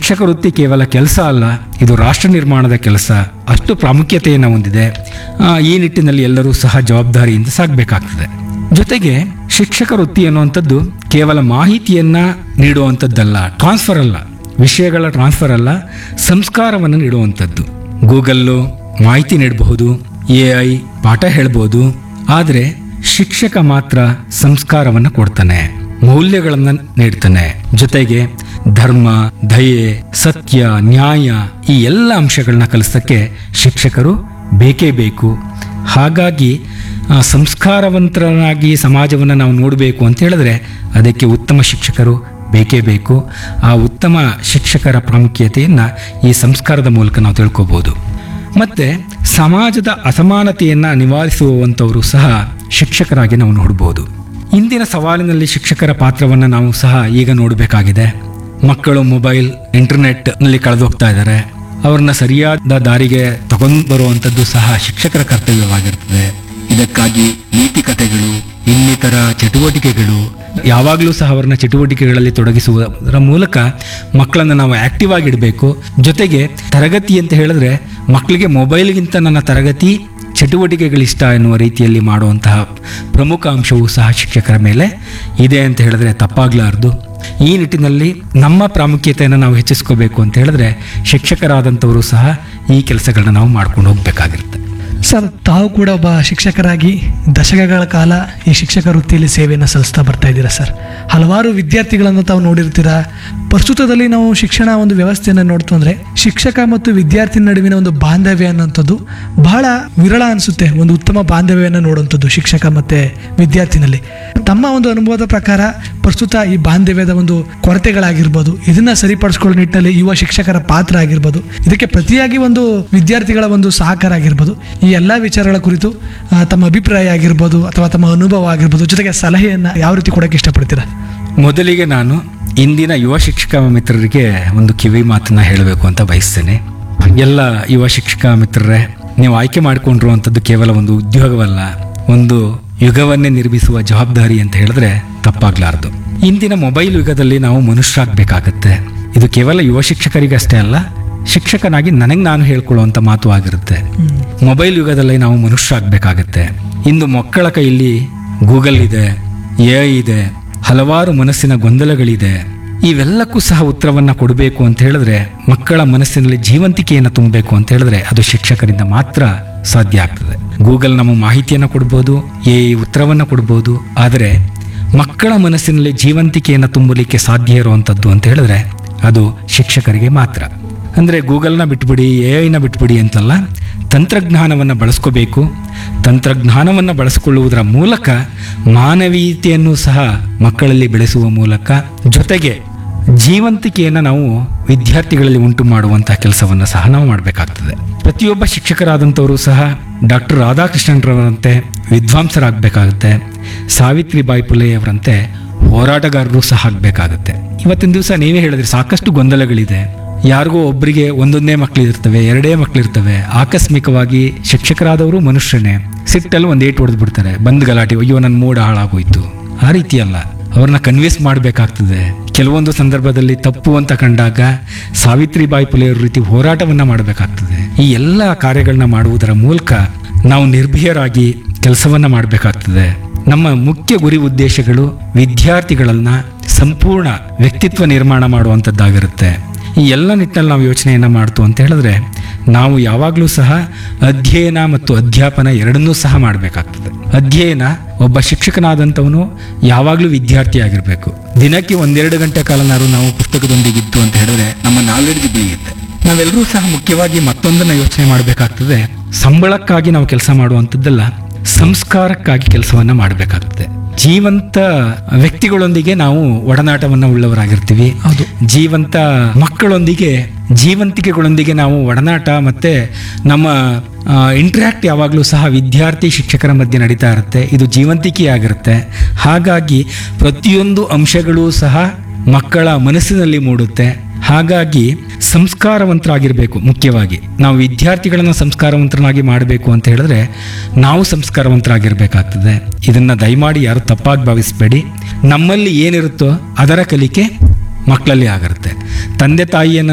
ಶಿಕ್ಷಕ ವೃತ್ತಿ ಕೇವಲ ಕೆಲಸ ಅಲ್ಲ ಇದು ರಾಷ್ಟ್ರ ನಿರ್ಮಾಣದ ಕೆಲಸ ಅಷ್ಟು ಪ್ರಾಮುಖ್ಯತೆಯನ್ನು ಹೊಂದಿದೆ ಆ, ಈ ನಿಟ್ಟಿನಲ್ಲಿ ಎಲ್ಲರೂ ಸಹ ಜವಾಬ್ದಾರಿಯಿಂದ ಸಾಗಬೇಕಾಗ್ತದೆ ಜೊತೆಗೆ ಶಿಕ್ಷಕ ವೃತ್ತಿ ಅನ್ನುವಂಥದ್ದು ಕೇವಲ ಮಾಹಿತಿಯನ್ನ ನೀಡುವಂಥದ್ದಲ್ಲ ಟ್ರಾನ್ಸ್ಫರ್ ಅಲ್ಲ ವಿಷಯಗಳ ಟ್ರಾನ್ಸ್ಫರ್ ಅಲ್ಲ ಸಂಸ್ಕಾರವನ್ನು ನೀಡುವಂಥದ್ದು ಗೂಗಲ್ಲು ಮಾಹಿತಿ ನೀಡಬಹುದು ಎ ಐ ಪಾಠ ಹೇಳ್ಬೋದು ಆದರೆ ಶಿಕ್ಷಕ ಮಾತ್ರ ಸಂಸ್ಕಾರವನ್ನು ಕೊಡ್ತಾನೆ ಮೌಲ್ಯಗಳನ್ನು ನೀಡ್ತಾನೆ ಜೊತೆಗೆ ಧರ್ಮ ದಯೆ ಸತ್ಯ ನ್ಯಾಯ ಈ ಎಲ್ಲ ಅಂಶಗಳನ್ನ ಕಲಿಸೋಕ್ಕೆ ಶಿಕ್ಷಕರು ಬೇಕೇ ಬೇಕು ಹಾಗಾಗಿ ಆ, ಸಂಸ್ಕಾರವಂತರನಾಗಿ ಸಮಾಜವನ್ನು ನಾವು ನೋಡಬೇಕು ಅಂತ ಹೇಳಿದ್ರೆ ಅದಕ್ಕೆ ಉತ್ತಮ ಶಿಕ್ಷಕರು ಬೇಕೇ ಬೇಕು ಆ ಉತ್ತಮ ಶಿಕ್ಷಕರ ಪ್ರಾಮುಖ್ಯತೆಯನ್ನು ಈ ಸಂಸ್ಕಾರದ ಮೂಲಕ ನಾವು ತಿಳ್ಕೊಬೋದು ಮತ್ತು ಸಮಾಜದ ಅಸಮಾನತೆಯನ್ನು ನಿವಾರಿಸುವಂಥವರು ಸಹ ಶಿಕ್ಷಕರಾಗಿ ನಾವು ನೋಡ್ಬೋದು ಇಂದಿನ ಸವಾಲಿನಲ್ಲಿ ಶಿಕ್ಷಕರ ಪಾತ್ರವನ್ನು ನಾವು ಸಹ ಈಗ ನೋಡಬೇಕಾಗಿದೆ ಮಕ್ಕಳು ಮೊಬೈಲ್ ಇಂಟರ್ನೆಟ್ನಲ್ಲಿ ಕಳೆದೋಗ್ತಾ ಇದ್ದಾರೆ ಅವ್ರನ್ನ ಸರಿಯಾದ ದಾರಿಗೆ ತಗೊಂಡು ಬರುವಂಥದ್ದು ಸಹ ಶಿಕ್ಷಕರ ಕರ್ತವ್ಯವಾಗಿರ್ತದೆ ಇದಕ್ಕಾಗಿ ನೀತಿ ಕಥೆಗಳು ಇನ್ನಿತರ ಚಟುವಟಿಕೆಗಳು ಯಾವಾಗಲೂ ಸಹ ಅವ್ರನ್ನ ಚಟುವಟಿಕೆಗಳಲ್ಲಿ ತೊಡಗಿಸುವುದರ ಮೂಲಕ ಮಕ್ಕಳನ್ನು ನಾವು ಆಕ್ಟಿವ್ ಆಗಿಡಬೇಕು ಜೊತೆಗೆ ತರಗತಿ ಅಂತ ಹೇಳಿದ್ರೆ ಮಕ್ಕಳಿಗೆ ಮೊಬೈಲ್ಗಿಂತ ನನ್ನ ತರಗತಿ ಚಟುವಟಿಕೆಗಳಿಷ್ಟ ಎನ್ನುವ ರೀತಿಯಲ್ಲಿ ಮಾಡುವಂತಹ ಪ್ರಮುಖ ಅಂಶವೂ ಸಹ ಶಿಕ್ಷಕರ ಮೇಲೆ ಇದೆ ಅಂತ ಹೇಳಿದ್ರೆ ತಪ್ಪಾಗ್ಲಾರ್ದು ಈ ನಿಟ್ಟಿನಲ್ಲಿ ನಮ್ಮ ಪ್ರಾಮುಖ್ಯತೆಯನ್ನು ನಾವು ಹೆಚ್ಚಿಸ್ಕೋಬೇಕು ಅಂತ ಹೇಳಿದ್ರೆ ಶಿಕ್ಷಕರಾದಂಥವರು ಸಹ ಈ ಕೆಲಸಗಳನ್ನ ನಾವು ಮಾಡ್ಕೊಂಡು ಹೋಗ್ಬೇಕಾಗಿರುತ್ತೆ ಸರ್ ತಾವು ಕೂಡ ಒಬ್ಬ ಶಿಕ್ಷಕರಾಗಿ ದಶಕಗಳ ಕಾಲ ಈ ಶಿಕ್ಷಕ ವೃತ್ತಿಯಲ್ಲಿ ಸೇವೆಯನ್ನು ಸಲ್ಲಿಸ್ತಾ ಬರ್ತಾ ಇದ್ದೀರಾ ಸರ್ ಹಲವಾರು ವಿದ್ಯಾರ್ಥಿಗಳನ್ನು ತಾವು ನೋಡಿರ್ತೀರಾ ಪ್ರಸ್ತುತದಲ್ಲಿ ನಾವು ಶಿಕ್ಷಣ ಒಂದು ವ್ಯವಸ್ಥೆಯನ್ನು ನೋಡ್ತು ಅಂದ್ರೆ ಶಿಕ್ಷಕ ಮತ್ತು ವಿದ್ಯಾರ್ಥಿ ನಡುವಿನ ಒಂದು ಬಾಂಧವ್ಯ ಅನ್ನೋಂಥದ್ದು ಬಹಳ ವಿರಳ ಅನಿಸುತ್ತೆ ಒಂದು ಉತ್ತಮ ಬಾಂಧವ್ಯವನ್ನು ನೋಡುವಂಥದ್ದು ಶಿಕ್ಷಕ ಮತ್ತೆ ವಿದ್ಯಾರ್ಥಿನಲ್ಲಿ ತಮ್ಮ ಒಂದು ಅನುಭವದ ಪ್ರಕಾರ ಪ್ರಸ್ತುತ ಈ ಬಾಂಧವ್ಯದ ಒಂದು ಕೊರತೆಗಳಾಗಿರ್ಬೋದು ಇದನ್ನ ಸರಿಪಡಿಸ್ಕೊಳ್ಳೋ ನಿಟ್ಟಿನಲ್ಲಿ ಯುವ ಶಿಕ್ಷಕರ ಪಾತ್ರ ಆಗಿರ್ಬೋದು ಇದಕ್ಕೆ ಪ್ರತಿಯಾಗಿ ಒಂದು ವಿದ್ಯಾರ್ಥಿಗಳ ಒಂದು ಸಹಕಾರ ಆಗಿರ್ಬೋದು ಈ ಎಲ್ಲ ವಿಚಾರಗಳ ಕುರಿತು ಆ, ತಮ್ಮ ಅಭಿಪ್ರಾಯ ಆಗಿರ್ಬೋದು ಅಥವಾ ತಮ್ಮ ಅನುಭವ ಆಗಿರ್ಬೋದು ಜೊತೆಗೆ ಸಲಹೆಯನ್ನ ಯಾವ ರೀತಿ ಕೊಡಕ್ಕೆ ಇಷ್ಟಪಡ್ತೀರಾ ಮೊದಲಿಗೆ ನಾನು ಇಂದಿನ ಯುವ ಶಿಕ್ಷಕ ಮಿತ್ರರಿಗೆ ಒಂದು ಕಿವಿ ಮಾತನ್ನ ಹೇಳಬೇಕು ಅಂತ ಬಯಸ್ತೇನೆ ಎಲ್ಲ ಯುವ ಶಿಕ್ಷಕ ಮಿತ್ರರೇ ನೀವು ಆಯ್ಕೆ ಮಾಡಿಕೊಂಡಿರುವಂಥದ್ದು ಕೇವಲ ಒಂದು ಉದ್ಯೋಗವಲ್ಲ ಒಂದು ಯುಗವನ್ನೇ ನಿರ್ಮಿಸುವ ಜವಾಬ್ದಾರಿ ಅಂತ ಹೇಳಿದ್ರೆ ತಪ್ಪಾಗ್ಲಾರ್ದು ಇಂದಿನ ಮೊಬೈಲ್ ಯುಗದಲ್ಲಿ ನಾವು ಮನುಷ್ಯರಾಗಬೇಕಾಗತ್ತೆ ಇದು ಕೇವಲ ಯುವ ಶಿಕ್ಷಕರಿಗಷ್ಟೇ ಅಲ್ಲ ಶಿಕ್ಷಕನಾಗಿ ನನಗೆ ನಾನು ಹೇಳ್ಕೊಳ್ಳುವಂಥ ಮಾತು ಆಗಿರುತ್ತೆ ಮೊಬೈಲ್ ಯುಗದಲ್ಲಿ ನಾವು ಮನುಷ್ಯರಾಗಬೇಕಾಗತ್ತೆ ಇಂದು ಮಕ್ಕಳ ಕೈಯಲ್ಲಿ ಗೂಗಲ್ ಇದೆ ಎ ಇದೆ ಹಲವಾರು ಮನಸ್ಸಿನ ಗೊಂದಲಗಳಿದೆ ಇವೆಲ್ಲಕ್ಕೂ ಸಹ ಉತ್ತರವನ್ನ ಕೊಡಬೇಕು ಅಂತ ಹೇಳಿದ್ರೆ ಮಕ್ಕಳ ಮನಸ್ಸಿನಲ್ಲಿ ಜೀವಂತಿಕೆಯನ್ನು ತುಂಬಬೇಕು ಅಂತ ಹೇಳಿದ್ರೆ ಅದು ಶಿಕ್ಷಕರಿಂದ ಮಾತ್ರ ಸಾಧ್ಯ ಆಗ್ತದೆ ಗೂಗಲ್ ನಮ್ಮ ಮಾಹಿತಿಯನ್ನು ಕೊಡ್ಬೋದು ಎ ಉತ್ತರವನ್ನು ಕೊಡ್ಬೋದು ಆದರೆ ಮಕ್ಕಳ ಮನಸ್ಸಿನಲ್ಲಿ ಜೀವಂತಿಕೆಯನ್ನು ತುಂಬಲಿಕ್ಕೆ ಸಾಧ್ಯ ಇರುವಂಥದ್ದು ಅಂತ ಹೇಳಿದ್ರೆ ಅದು ಶಿಕ್ಷಕರಿಗೆ ಮಾತ್ರ ಅಂದರೆ ಗೂಗಲ್ನ ಬಿಟ್ಬಿಡಿ ಎ ಐನ ಬಿಟ್ಬಿಡಿ ಅಂತಲ್ಲ ತಂತ್ರಜ್ಞಾನವನ್ನು ಬಳಸ್ಕೋಬೇಕು ತಂತ್ರಜ್ಞಾನವನ್ನು ಬಳಸಿಕೊಳ್ಳುವುದರ ಮೂಲಕ ಮಾನವೀಯತೆಯನ್ನು ಸಹ ಮಕ್ಕಳಲ್ಲಿ ಬೆಳೆಸುವ ಮೂಲಕ ಜೊತೆಗೆ ಜೀವಂತಿಕೆಯನ್ನು ನಾವು ವಿದ್ಯಾರ್ಥಿಗಳಲ್ಲಿ ಉಂಟು ಮಾಡುವಂತಹ ಕೆಲಸವನ್ನು ಸಹ ನಾವು ಮಾಡಬೇಕಾಗ್ತದೆ ಪ್ರತಿಯೊಬ್ಬ ಶಿಕ್ಷಕರಾದಂಥವರು ಸಹ ಡಾಕ್ಟರ್ ರಾಧಾಕೃಷ್ಣನ್ರವರಂತೆ ವಿದ್ವಾಂಸರಾಗಬೇಕಾಗುತ್ತೆ ಸಾವಿತ್ರಿಬಾಯಿ ಪುಲೆಯವರಂತೆ ಹೋರಾಟಗಾರರು ಸಹ ಆಗಬೇಕಾಗುತ್ತೆ ಇವತ್ತಿನ ದಿವಸ ನೀವೇ ಹೇಳಿದ್ರೆ ಸಾಕಷ್ಟು ಗೊಂದಲಗಳಿದೆ ಯಾರಿಗೋ ಒಬ್ಬರಿಗೆ ಒಂದೊಂದೇ ಮಕ್ಕಳಿರ್ತವೆ ಎರಡೇ ಮಕ್ಕಳಿರ್ತವೆ ಆಕಸ್ಮಿಕವಾಗಿ ಶಿಕ್ಷಕರಾದವರು ಮನುಷ್ಯನೇ ಸಿಟ್ಟಲ್ಲಿ ಒಂದು ಏಟು ಹೊಡೆದು ಬಿಡ್ತಾರೆ ಬಂದ್ ಗಲಾಟೆ ಅಯ್ಯೋ ನನ್ನ ಮೂಡ ಹಾಳಾಗೋಯ್ತು ಆ ರೀತಿ ಅಲ್ಲ ಅವ್ರನ್ನ ಕನ್ವಿನ್ಸ್ ಮಾಡಬೇಕಾಗ್ತದೆ ಕೆಲವೊಂದು ಸಂದರ್ಭದಲ್ಲಿ ತಪ್ಪು ಅಂತ ಕಂಡಾಗ ಸಾವಿತ್ರಿಬಾಯಿ ಪುಲೆಯವ್ರ ರೀತಿ ಹೋರಾಟವನ್ನ ಮಾಡಬೇಕಾಗ್ತದೆ ಈ ಎಲ್ಲ ಕಾರ್ಯಗಳನ್ನ ಮಾಡುವುದರ ಮೂಲಕ ನಾವು ನಿರ್ಭಯರಾಗಿ ಕೆಲಸವನ್ನ ಮಾಡಬೇಕಾಗ್ತದೆ ನಮ್ಮ ಮುಖ್ಯ ಗುರಿ ಉದ್ದೇಶಗಳು ವಿದ್ಯಾರ್ಥಿಗಳನ್ನ ಸಂಪೂರ್ಣ ವ್ಯಕ್ತಿತ್ವ ನಿರ್ಮಾಣ ಮಾಡುವಂಥದ್ದಾಗಿರುತ್ತೆ ಈ ಎಲ್ಲ ನಿಟ್ಟಿನಲ್ಲಿ ನಾವು ಯೋಚನೆಯನ್ನು ಮಾಡ್ತು ಅಂತ ಹೇಳಿದ್ರೆ ನಾವು ಯಾವಾಗಲೂ ಸಹ ಅಧ್ಯಯನ ಮತ್ತು ಅಧ್ಯಾಪನ ಎರಡನ್ನೂ ಸಹ ಮಾಡಬೇಕಾಗ್ತದೆ ಅಧ್ಯಯನ ಒಬ್ಬ ಶಿಕ್ಷಕನಾದಂಥವನು ಯಾವಾಗಲೂ ವಿದ್ಯಾರ್ಥಿ ಆಗಿರಬೇಕು ದಿನಕ್ಕೆ ಒಂದೆರಡು ಗಂಟೆ ಕಾಲನಾರು ನಾವು ಪುಸ್ತಕದೊಂದಿಗಿದ್ದು ಅಂತ ಹೇಳಿದ್ರೆ ನಮ್ಮ ನಾಲೆಡ್ಜ್ ಬೆಳೆಯುತ್ತೆ ನಾವೆಲ್ಲರೂ ಸಹ ಮುಖ್ಯವಾಗಿ ಮತ್ತೊಂದನ್ನು ಯೋಚನೆ ಮಾಡಬೇಕಾಗ್ತದೆ ಸಂಬಳಕ್ಕಾಗಿ ನಾವು ಕೆಲಸ ಮಾಡುವಂಥದ್ದಲ್ಲ ಸಂಸ್ಕಾರಕ್ಕಾಗಿ ಕೆಲಸವನ್ನ ಮಾಡಬೇಕಾಗ್ತದೆ ಜೀವಂತ ವ್ಯಕ್ತಿಗಳೊಂದಿಗೆ ನಾವು ಒಡನಾಟವನ್ನು ಉಳ್ಳವರಾಗಿರ್ತೀವಿ ಹೌದು. ಜೀವಂತ ಮಕ್ಕಳೊಂದಿಗೆ ಜೀವಂತಿಕೆಗಳೊಂದಿಗೆ ನಾವು ಒಡನಾಟ ಮತ್ತೆ ನಮ್ಮ ಇಂಟ್ರ್ಯಾಕ್ಟ್ ಯಾವಾಗಲೂ ಸಹ ವಿದ್ಯಾರ್ಥಿ ಶಿಕ್ಷಕರ ಮಧ್ಯೆ ನಡೀತಾ ಇರುತ್ತೆ ಇದು ಜೀವಂತಿಕೆಯಾಗಿರುತ್ತೆ ಹಾಗಾಗಿ ಪ್ರತಿಯೊಂದು ಅಂಶಗಳೂ ಸಹ ಮಕ್ಕಳ ಮನಸ್ಸಿನಲ್ಲಿ ಮೂಡುತ್ತೆ ಹಾಗಾಗಿ ಸಂಸ್ಕಾರವಂತರಾಗಿರಬೇಕು ಮುಖ್ಯವಾಗಿ ನಾವು ವಿದ್ಯಾರ್ಥಿಗಳನ್ನು ಸಂಸ್ಕಾರವಂತರನ್ನಾಗಿ ಮಾಡಬೇಕು ಅಂತ ಹೇಳಿದ್ರೆ ನಾವು ಸಂಸ್ಕಾರವಂತರಾಗಿರ್ಬೇಕಾಗ್ತದೆ ಇದನ್ನ ದಯಮಾಡಿ ಯಾರು ತಪ್ಪಾಗಿ ಭಾವಿಸಬೇಡಿ ನಮ್ಮಲ್ಲಿ ಏನಿರುತ್ತೋ ಅದರ ಕಲಿಕೆ ಮಕ್ಕಳಲ್ಲಿ ಆಗಿರುತ್ತೆ ತಂದೆ ತಾಯಿಯನ್ನು